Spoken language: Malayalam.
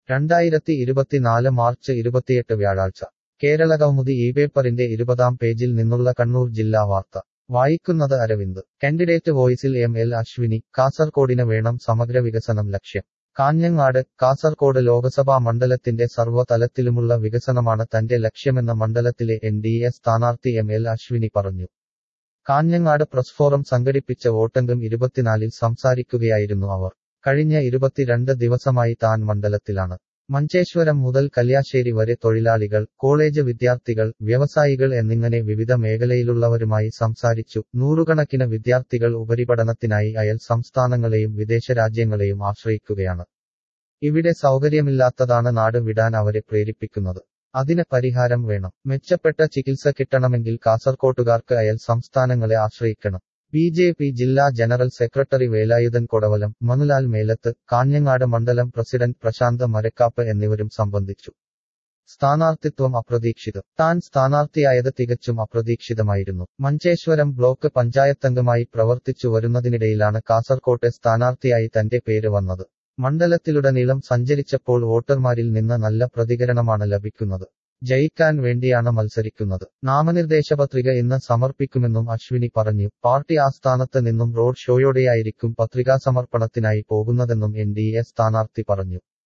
രണ്ടായിരത്തി ഇരുപത്തിനാല് മാർച്ച് ഇരുപത്തിയെട്ട് വ്യാഴാഴ്ച കേരള കൗമുദി ഈ പേപ്പറിന്റെ ഇരുപതാം പേജിൽ നിന്നുള്ള കണ്ണൂർ ജില്ലാ വാർത്ത വായിക്കുന്നത് അരവിന്ദ് കാൻഡിഡേറ്റ് വോയിസിൽ എം എൽ അശ്വിനി കാസർകോടിന് വേണം സമഗ്ര വികസനം ലക്ഷ്യം കാഞ്ഞങ്ങാട് കാസർകോട് ലോക്സഭാ മണ്ഡലത്തിന്റെ സർവ്വതലത്തിലുമുള്ള വികസനമാണ് തന്റെ ലക്ഷ്യമെന്ന മണ്ഡലത്തിലെ എൻ ഡി എ സ്ഥാനാർത്ഥി എം എൽ അശ്വിനി പറഞ്ഞു കാഞ്ഞങ്ങാട് പ്രസ് ഫോറം സംഘടിപ്പിച്ച വോട്ടെങ്കം ഇരുപത്തിനാലിൽ സംസാരിക്കുകയായിരുന്നു അവർ കഴിഞ്ഞ ഇരുപത്തിരണ്ട് ദിവസമായി താൻ മണ്ഡലത്തിലാണ് മഞ്ചേശ്വരം മുതൽ കല്യാശ്ശേരി വരെ തൊഴിലാളികൾ കോളേജ് വിദ്യാർത്ഥികൾ വ്യവസായികൾ എന്നിങ്ങനെ വിവിധ മേഖലയിലുള്ളവരുമായി സംസാരിച്ചു നൂറുകണക്കിന് വിദ്യാർത്ഥികൾ ഉപരിപഠനത്തിനായി അയൽ സംസ്ഥാനങ്ങളെയും വിദേശ രാജ്യങ്ങളെയും ആശ്രയിക്കുകയാണ് ഇവിടെ സൗകര്യമില്ലാത്തതാണ് നാട് വിടാൻ അവരെ പ്രേരിപ്പിക്കുന്നത് അതിന് പരിഹാരം വേണം മെച്ചപ്പെട്ട ചികിത്സ കിട്ടണമെങ്കിൽ കാസർകോട്ടുകാർക്ക് അയൽ സംസ്ഥാനങ്ങളെ ആശ്രയിക്കണം ബി ജെ പി ജില്ലാ ജനറൽ സെക്രട്ടറി വേലായുധൻ കൊടവലം മനുലാൽ മേലത്ത് കാഞ്ഞങ്ങാട് മണ്ഡലം പ്രസിഡന്റ് പ്രശാന്ത് മരക്കാപ്പ് എന്നിവരും സംബന്ധിച്ചു സ്ഥാനാർത്ഥിത്വം അപ്രതീക്ഷിതം താൻ സ്ഥാനാർത്ഥിയായത് തികച്ചും അപ്രതീക്ഷിതമായിരുന്നു മഞ്ചേശ്വരം ബ്ലോക്ക് പഞ്ചായത്തംഗമായി പ്രവർത്തിച്ചു വരുന്നതിനിടയിലാണ് കാസർകോട്ടെ സ്ഥാനാർത്ഥിയായി തന്റെ പേര് വന്നത് മണ്ഡലത്തിലുടനീളം സഞ്ചരിച്ചപ്പോൾ വോട്ടർമാരിൽ നിന്ന് നല്ല പ്രതികരണമാണ് ലഭിക്കുന്നത് ജയിക്കാൻ വേണ്ടിയാണ് മത്സരിക്കുന്നത് നാമനിർദ്ദേശ പത്രിക ഇന്ന് സമർപ്പിക്കുമെന്നും അശ്വിനി പറഞ്ഞു പാർട്ടി ആസ്ഥാനത്ത് നിന്നും റോഡ് ഷോയോടെയായിരിക്കും പത്രികാ സമർപ്പണത്തിനായി പോകുന്നതെന്നും എൻ ഡി എ സ്ഥാനാർത്ഥി പറഞ്ഞു